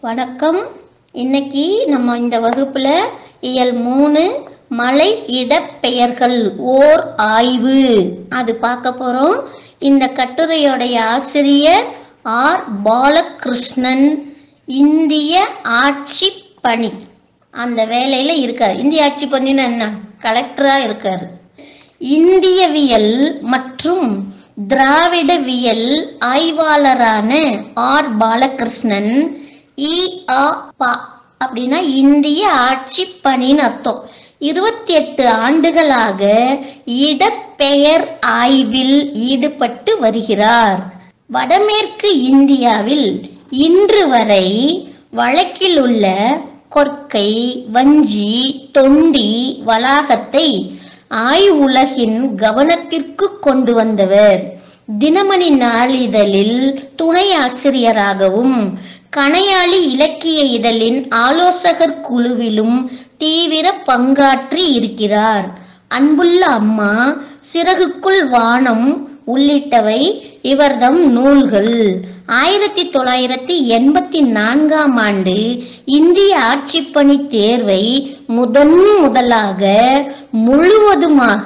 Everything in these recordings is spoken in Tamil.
வணக்கம் இன்னைக்கு நம்ம இந்த வகுப்புல இயல் மூணு மலை இடப்பெயர்கள் ஓர் ஆய்வு அது பார்க்க போறோம் இந்த கட்டுரையோடைய ஆசிரியர் ஆர் பாலகிருஷ்ணன் இந்திய ஆட்சி பணி அந்த வேலையில இருக்கார் இந்திய ஆட்சி பணின்னு என்ன கலெக்டரா இருக்காரு இந்தியவியல் மற்றும் திராவிடவியல் ஆய்வாளரான ஆர் பாலகிருஷ்ணன் இ ஆ பா அப்படின்னா இந்திய ஆட்சி பணின்னு அர்த்தம் இருபத்தி எட்டு ஆண்டுகளாக இடப்பெயர் ஆய்வில் ஈடுபட்டு வருகிறார் வடமேற்கு இந்தியாவில் இன்று வரை வழக்கில் உள்ள கொற்கை வஞ்சி தொண்டி வளாகத்தை ஆய்வுலகின் கவனத்திற்கு கொண்டு வந்தவர் தினமணி நாளிதழில் துணை ஆசிரியராகவும் கணையாளி இலக்கிய இதழின் ஆலோசகர் குழுவிலும் தீவிர பங்காற்றி இருக்கிறார் அன்புள்ள அம்மா சிறகுக்குள் வானம் உள்ளிட்டவை இவர்தம் நூல்கள் ஆயிரத்தி தொள்ளாயிரத்தி எண்பத்தி நான்காம் ஆண்டு இந்திய ஆட்சிப்பணி தேர்வை முதன் முதலாக முழுவதுமாக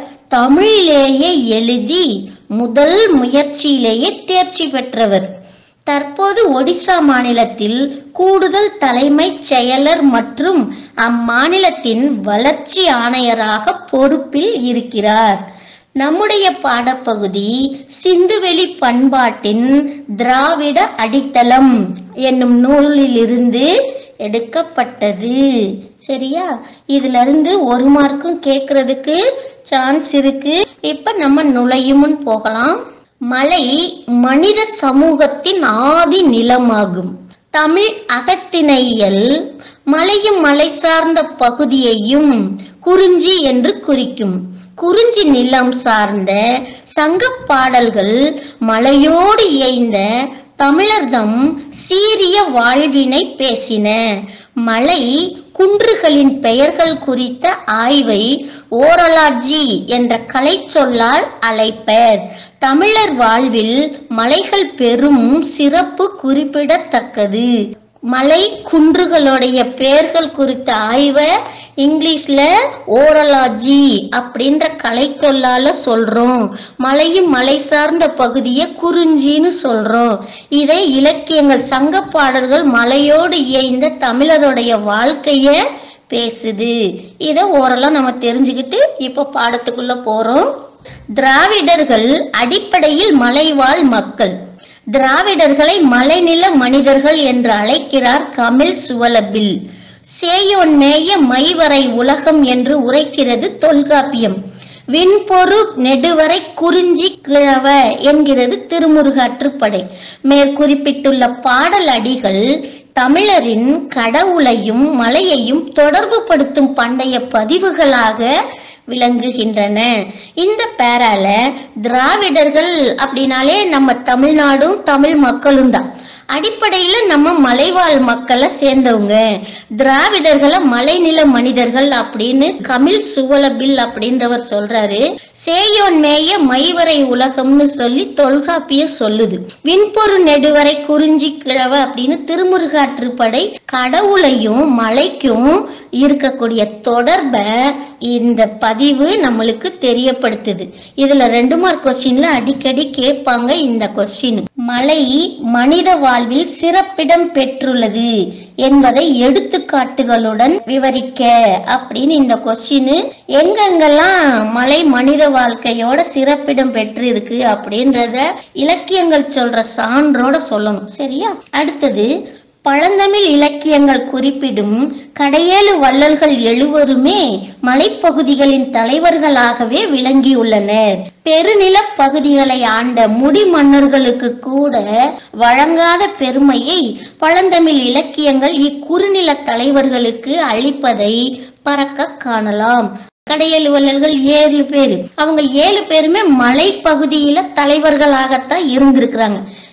தமிழிலேயே எழுதி முதல் முயற்சியிலேயே தேர்ச்சி பெற்றவர் தற்போது ஒடிசா மாநிலத்தில் கூடுதல் தலைமைச் செயலர் மற்றும் அம்மாநிலத்தின் வளர்ச்சி ஆணையராக பொறுப்பில் இருக்கிறார் நம்முடைய பாடப்பகுதி சிந்துவெளி பண்பாட்டின் திராவிட அடித்தளம் என்னும் நூலிலிருந்து எடுக்கப்பட்டது சரியா இதுல இருந்து ஒரு மார்க்கும் கேட்கறதுக்கு சான்ஸ் இருக்கு இப்ப நம்ம நுழையுமுன் போகலாம் மலை மனித சமூகத்தின் ஆதி நிலமாகும் தமிழ் அகத்திணையல் மலையும் மலை சார்ந்த பகுதியையும் குறிஞ்சி என்று குறிக்கும் குறிஞ்சி நிலம் சார்ந்த சங்கப் பாடல்கள் மலையோடு இயைந்த தமிழர்தம் சீரிய வாழ்வினை பேசின மலை குன்றுகளின் பெயர்கள் குறித்த ஆய்வை ஓரலாஜி என்ற கலை சொல்லால் அழைப்பர் தமிழர் வாழ்வில் மலைகள் பெரும் சிறப்பு குறிப்பிடத்தக்கது மலை குன்றுகளுடைய பெயர்கள் குறித்த ஆய்வை இங்கிலீஷ்ல ஓரலாஜி அப்படின்ற கலை சொல்லால சொல்றோம் மலையும் மலை சார்ந்த பகுதியை குறிஞ்சின்னு சொல்றோம் இதை இலக்கியங்கள் சங்க பாடல்கள் மலையோடு இயைந்த தமிழருடைய வாழ்க்கைய பேசுது இதை ஓரளவு நம்ம தெரிஞ்சுக்கிட்டு இப்போ பாடத்துக்குள்ள போறோம் திராவிடர்கள் அடிப்படையில் மலைவாழ் மக்கள் திராவிடர்களை மலைநில மனிதர்கள் என்று அழைக்கிறார் கமில் சுவலபில் சேயோன் மேய மைவரை உலகம் என்று உரைக்கிறது தொல்காப்பியம் விண்பொரு நெடுவரை குறிஞ்சி கிழவ என்கிறது திருமுருகாற்றுப்படை மேற்குறிப்பிட்டுள்ள பாடல் அடிகள் தமிழரின் கடவுளையும் மலையையும் தொடர்புபடுத்தும் பண்டைய பதிவுகளாக விளங்குகின்றன இந்த பேரால திராவிடர்கள் அப்படின்னாலே நம்ம தமிழ்நாடும் தமிழ் மக்களும் தான் அடிப்படையில நம்ம மலைவாழ் மக்களை சேர்ந்தவங்க திராவிடர்களை மலைநில மனிதர்கள் அப்படின்னு கமில் சுவலபில் அப்படின்றவர் சொல்றாரு சேயோன் மேய மைவரை உலகம்னு சொல்லி தொல்காப்பியம் சொல்லுது விண்பொரு நெடுவரை குறிஞ்சி கிழவ அப்படின்னு திருமுருகாற்றுப்படை கடவுளையும் மலைக்கும் இருக்கக்கூடிய தொடர்பை இந்த பதிவு நம்மளுக்கு தெரியப்படுத்துது இதுல ரெண்டு மார்க் கொஸ்டின்ல அடிக்கடி கேட்பாங்க இந்த கொஸ்டின் மலை மனித வாழ்வில் சிறப்பிடம் பெற்றுள்ளது என்பதை எடுத்துக்காட்டுகளுடன் விவரிக்க அப்படின்னு இந்த கொஸ்டின் எங்கெங்கெல்லாம் மலை மனித வாழ்க்கையோட சிறப்பிடம் பெற்று இருக்கு அப்படின்றத இலக்கியங்கள் சொல்ற சான்றோட சொல்லணும் சரியா அடுத்தது பழந்தமிழ் இலக்கியங்கள் குறிப்பிடும் கடையேழு வள்ளல்கள் எழுவருமே மலைப்பகுதிகளின் தலைவர்களாகவே விளங்கியுள்ளனர் பெருநில பகுதிகளை ஆண்ட முடி மன்னர்களுக்கு கூட வழங்காத பெருமையை பழந்தமிழ் இலக்கியங்கள் இக்குறுநில தலைவர்களுக்கு அளிப்பதை பறக்க காணலாம் கடையேழு வள்ளல்கள் ஏழு பேர் அவங்க ஏழு பேருமே மலைப்பகுதியில தலைவர்களாகத்தான் இருந்திருக்கிறாங்க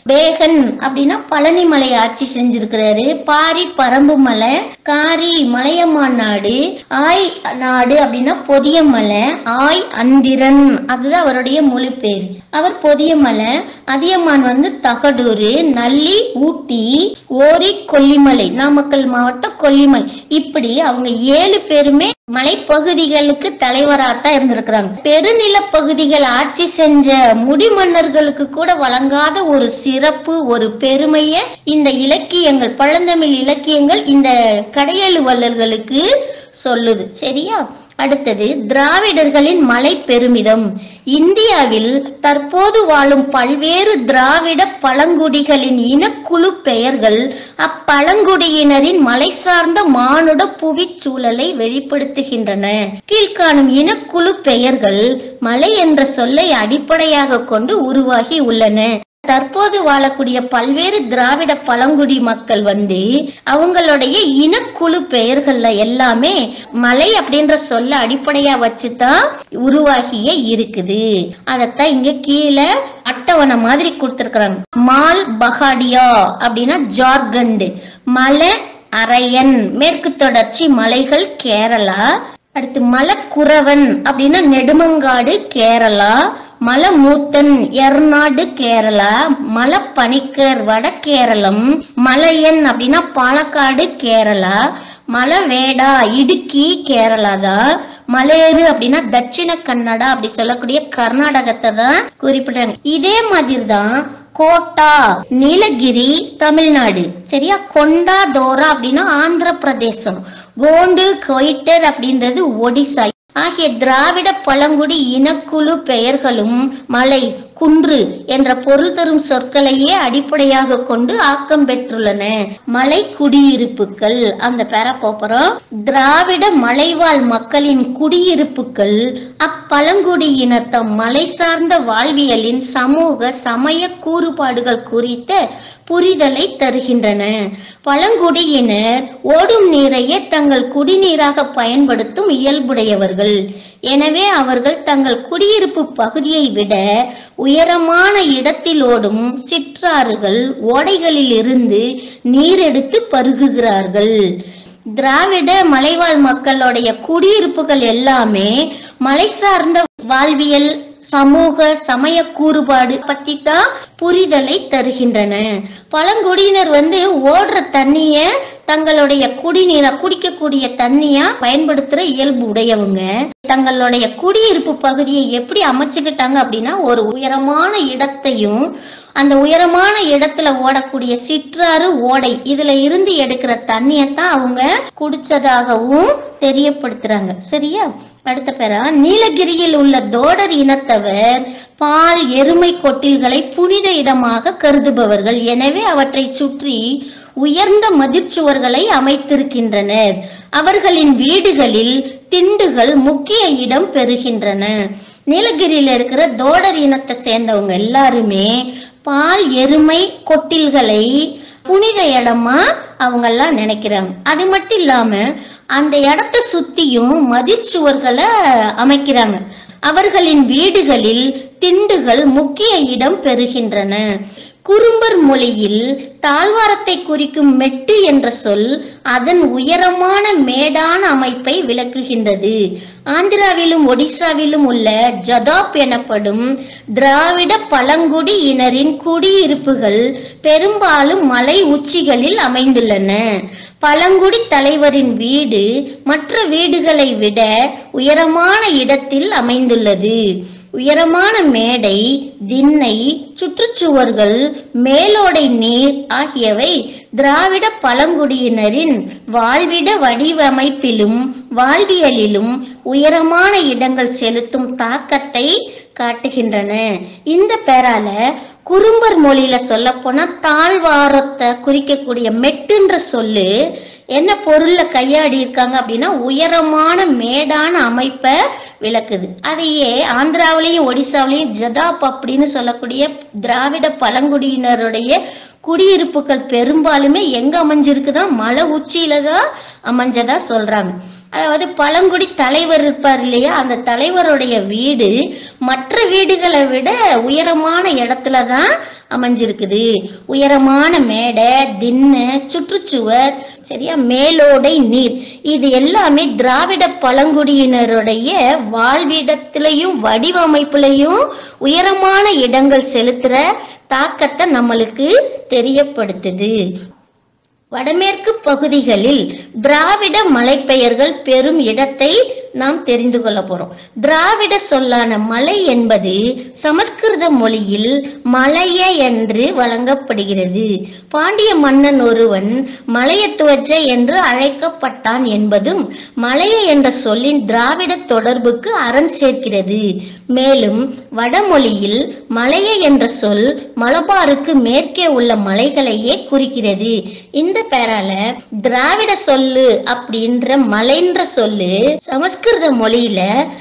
பேகன் அப்படின்னா பழனிமலை ஆட்சி செஞ்சிருக்கிறாரு பாரி பரம்பு மலை காரி மலையமான் நாடு ஆய் நாடு அப்படின்னா பொதிய மலை ஆய் அந்திரன் அதுதான் அவருடைய முழு பேர் அவர் பொதிய மலை அதியமான் வந்து தகடூர் நல்லி ஊட்டி ஓரி கொல்லிமலை நாமக்கல் மாவட்டம் கொல்லிமலை இப்படி அவங்க ஏழு பேருமே மலைப்பகுதிகளுக்கு தலைவராத்தான் இருந்திருக்கிறாங்க பெருநில பகுதிகள் ஆட்சி செஞ்ச முடிமன்னர்களுக்கு கூட வழங்காத ஒரு சிறப்பு ஒரு பெருமைய இந்த இலக்கியங்கள் பழந்தமிழ் இலக்கியங்கள் இந்த கடையெழு வள்ளல்களுக்கு சொல்லுது சரியா அடுத்தது திராவிடர்களின் மலை பெருமிதம் இந்தியாவில் தற்போது வாழும் பல்வேறு திராவிட பழங்குடிகளின் இனக்குழு பெயர்கள் அப்பழங்குடியினரின் மலை சார்ந்த மானுட புவிச் சூழலை வெளிப்படுத்துகின்றன கீழ்காணும் இனக்குழு பெயர்கள் மலை என்ற சொல்லை அடிப்படையாக கொண்டு உருவாகி உள்ளன தற்போது வாழக்கூடிய பல்வேறு திராவிட பழங்குடி மக்கள் வந்து அவங்களுடைய இனக்குழு பெயர்கள்ல எல்லாமே மலை அப்படின்ற சொல்ல அடிப்படையா வச்சுதான் உருவாகிய இருக்குது அதத்தான் இங்க கீழே அட்டவணை மாதிரி கொடுத்திருக்கிறாங்க மால் பஹாடியா அப்படின்னா ஜார்க்கண்ட் மலை அரையன் மேற்கு தொடர்ச்சி மலைகள் கேரளா அடுத்து மலக்குறவன் அப்படின்னா நெடுமங்காடு கேரளா மலமூத்தன் எர்நாடு கேரளா மலப்பனிக்கர் வட கேரளம் மலையன் அப்படின்னா பாலக்காடு கேரளா மலவேடா இடுக்கி கேரளா தான் மலையேறு அப்படின்னா தட்சிண கன்னடா அப்படி சொல்லக்கூடிய கர்நாடகத்தை தான் குறிப்பிட்டாங்க இதே மாதிரி தான் கோட்டா நீலகிரி தமிழ்நாடு சரியா கொண்டா தோரா அப்படின்னா ஆந்திர பிரதேசம் கோண்டு கொய்டர் அப்படின்றது ஒடிசா ஆகிய திராவிட பழங்குடி இனக்குழு பெயர்களும் மலை குன்று என்ற பொருள் தரும் சொற்களையே அடிப்படையாக கொண்டு ஆக்கம் பெற்றுள்ளன மலை குடியிருப்புகள் அந்த பேர போறோம் திராவிட மலைவாழ் மக்களின் குடியிருப்புகள் அப்பழங்குடியினர் தம் மலை சார்ந்த வாழ்வியலின் சமூக சமய கூறுபாடுகள் குறித்த புரிதலை தருகின்றன பழங்குடியினர் ஓடும் நீரையே தங்கள் குடிநீராக பயன்படுத்தும் இயல்புடையவர்கள் எனவே அவர்கள் தங்கள் குடியிருப்பு பகுதியை விட உயரமான இடத்தில் ஓடும் சிற்றாறுகள் ஓடைகளில் இருந்து நீர் எடுத்து பருகுகிறார்கள் திராவிட மலைவாழ் மக்களுடைய குடியிருப்புகள் எல்லாமே மலை சார்ந்த வாழ்வியல் சமூக சமய கூறுபாடு பத்தி தான் புரிதலை தருகின்றன பழங்குடியினர் வந்து ஓடுற தண்ணிய தங்களுடைய குடிநீரா குடிக்கக்கூடிய தண்ணியா பயன்படுத்துற இயல்பு உடையவங்க தங்களுடைய குடியிருப்பு பகுதியை எப்படி அமைச்சுக்கிட்டாங்க அப்படின்னா ஒரு உயரமான இடத்தையும் அந்த உயரமான இடத்துல ஓடக்கூடிய சிற்றாறு ஓடை இதுல இருந்து எடுக்கிற தண்ணியத்தான் அவங்க குடிச்சதாகவும் தெரியப்படுத்துறாங்க சரியா அடுத்த பேரா நீலகிரியில் உள்ள தோடர் இனத்தவர் பால் எருமை கொட்டில்களை புனித இடமாக கருதுபவர்கள் எனவே அவற்றை சுற்றி உயர்ந்த மதிர்ச்சுவர்களை அமைத்திருக்கின்றனர் அவர்களின் வீடுகளில் திண்டுகள் முக்கிய இடம் பெறுகின்றன நீலகிரியில இருக்கிற தோடர் இனத்தை சேர்ந்தவங்க எல்லாருமே பால் எருமை கொட்டில்களை புனித இடமா அவங்கெல்லாம் நினைக்கிறாங்க அது மட்டும் இல்லாம அந்த இடத்த சுத்தியும் மதிர்ச்சுவர்களை அமைக்கிறாங்க அவர்களின் வீடுகளில் திண்டுகள் முக்கிய இடம் பெறுகின்றன குறும்பர் மொழியில் தாழ்வாரத்தை குறிக்கும் மெட்டு என்ற சொல் அதன் உயரமான மேடான அமைப்பை விளக்குகின்றது ஆந்திராவிலும் ஒடிசாவிலும் உள்ள ஜதாப் எனப்படும் திராவிட பழங்குடி இனரின் குடியிருப்புகள் பெரும்பாலும் மலை உச்சிகளில் அமைந்துள்ளன பழங்குடி தலைவரின் வீடு மற்ற வீடுகளை விட உயரமான இடத்தில் அமைந்துள்ளது உயரமான மேடை திண்ணை சுற்றுச்சுவர்கள் மேலோடை நீர் ஆகியவை திராவிட பழங்குடியினரின் வாழ்விட வடிவமைப்பிலும் வாழ்வியலிலும் உயரமான இடங்கள் செலுத்தும் தாக்கத்தை காட்டுகின்றன இந்த பேரால குறும்பர் மொழியில சொல்ல போனா தாழ்வாரத்தை குறிக்கக்கூடிய மெட்டுன்ற சொல்லு என்ன பொருள்ல கையாடி இருக்காங்க அப்படின்னா உயரமான மேடான அமைப்பை விளக்குது அதையே ஆந்திராவிலையும் ஒடிசாவிலையும் ஜதாப் அப்படின்னு சொல்லக்கூடிய திராவிட பழங்குடியினருடைய குடியிருப்புகள் பெரும்பாலுமே எங்க அமைஞ்சிருக்குதான் மலை உச்சியில தான் அமைஞ்சதா சொல்றாங்க அதாவது பழங்குடி தலைவர் இருப்பார் இல்லையா அந்த தலைவருடைய வீடு மற்ற வீடுகளை விட உயரமான இடத்துல தான் அமைஞ்சிருக்குது உயரமான மேடை திண்ணை சுற்றுச்சுவர் சரியா மேலோடை நீர் இது எல்லாமே திராவிட பழங்குடியினருடைய வாழ்விடத்திலையும் வடிவமைப்புலையும் உயரமான இடங்கள் செலுத்துற தாக்கத்தை நம்மளுக்கு தெரியப்படுத்துது வடமேற்கு பகுதிகளில் திராவிட மலைப்பெயர்கள் பெரும் இடத்தை நாம் தெரிந்து கொள்ள போறோம் திராவிட சொல்லான மலை என்பது சமஸ்கிருத மொழியில் மலைய என்று வழங்கப்படுகிறது பாண்டிய மன்னன் ஒருவன் மலையத்துவஜ என்று அழைக்கப்பட்டான் என்பதும் மலைய என்ற சொல்லின் திராவிட தொடர்புக்கு அரண் சேர்க்கிறது மேலும் வடமொழியில் மலைய என்ற சொல் மலபாருக்கு மேற்கே உள்ள மலைகளையே குறிக்கிறது இந்த பேரால திராவிட சொல்லு அப்படின்ற மலைன்ற சொல்லு சமஸ்கிருத மொழியில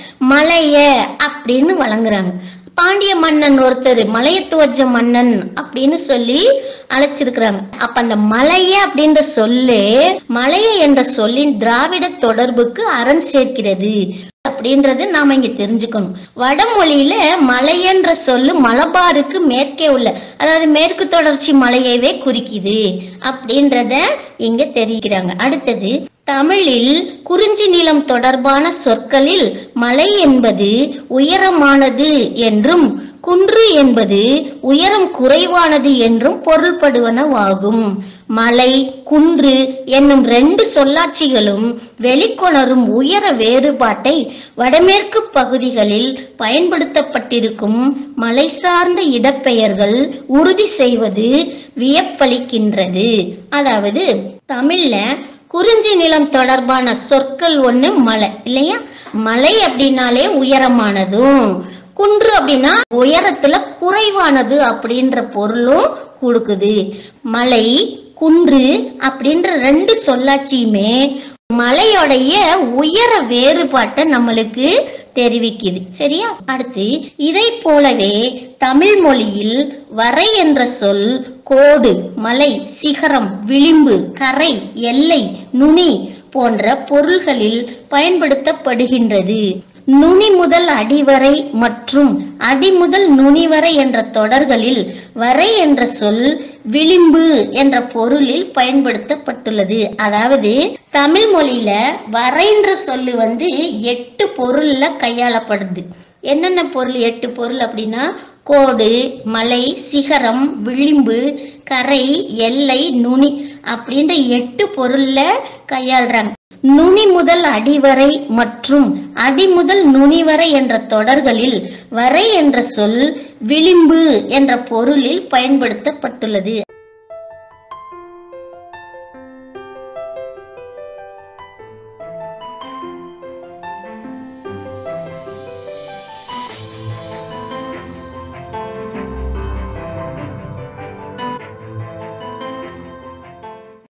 மலைய அப்படின்னு வழங்குறாங்க பாண்டிய மன்னன் ஒருத்தர் மலையத்துவஜ மன்னன் அப்படின்னு சொல்லி அழைச்சிருக்கிறாங்க அப்ப அந்த மலைய அப்படின்ற சொல்லு மலைய என்ற சொல்லின் திராவிட தொடர்புக்கு அரண் சேர்க்கிறது அப்படின்றது நாம இங்க தெரிஞ்சுக்கணும் வடமொழியில மலையன்ற சொல்லு மலபாருக்கு மேற்கே உள்ள அதாவது மேற்கு தொடர்ச்சி மலையவே குறிக்குது அப்படின்றத இங்க தெரிவிக்கிறாங்க அடுத்தது தமிழில் குறிஞ்சி நிலம் தொடர்பான சொற்களில் மலை என்பது உயரமானது என்றும் குன்று என்பது உயரம் குறைவானது என்றும் பொருள்படுவனவாகும் மலை குன்று என்னும் ரெண்டு சொல்லாட்சிகளும் வெளிக்கொணரும் உயர வேறுபாட்டை வடமேற்கு பகுதிகளில் பயன்படுத்தப்பட்டிருக்கும் மலை சார்ந்த இடப்பெயர்கள் உறுதி செய்வது வியப்பளிக்கின்றது அதாவது தமிழ்ல குறிஞ்சி நிலம் தொடர்பான சொற்கள் ஒண்ணு மலை இல்லையா மலை அப்படின்னாலே உயரமானதும் குன்று அப்படின்னா உயரத்துல குறைவானது அப்படின்ற பொருளும் கொடுக்குது மலை குன்று அப்படின்ற ரெண்டு சொல்லாட்சியுமே மலையோடைய உயர வேறுபாட்டை நம்மளுக்கு தெரிவிக்குது சரியா அடுத்து இதை போலவே தமிழ் மொழியில் வரை என்ற சொல் கோடு மலை சிகரம் விளிம்பு கரை எல்லை நுனி போன்ற பொருள்களில் பயன்படுத்தப்படுகின்றது நுனி முதல் அடிவரை மற்றும் அடி முதல் நுனி வரை என்ற தொடர்களில் வரை என்ற சொல் விளிம்பு என்ற பொருளில் பயன்படுத்தப்பட்டுள்ளது அதாவது தமிழ் மொழியில வரைன்ற சொல்லு வந்து எட்டு பொருள்ல கையாளப்படுது என்னென்ன பொருள் எட்டு பொருள் அப்படின்னா கோடு மலை சிகரம் விளிம்பு கரை எல்லை நுனி அப்படின்ற எட்டு பொருள்ல கையாளுறாங்க நுனி முதல் அடிவரை மற்றும் அடி முதல் நுனி வரை என்ற தொடர்களில் வரை என்ற சொல் விளிம்பு என்ற பொருளில் பயன்படுத்தப்பட்டுள்ளது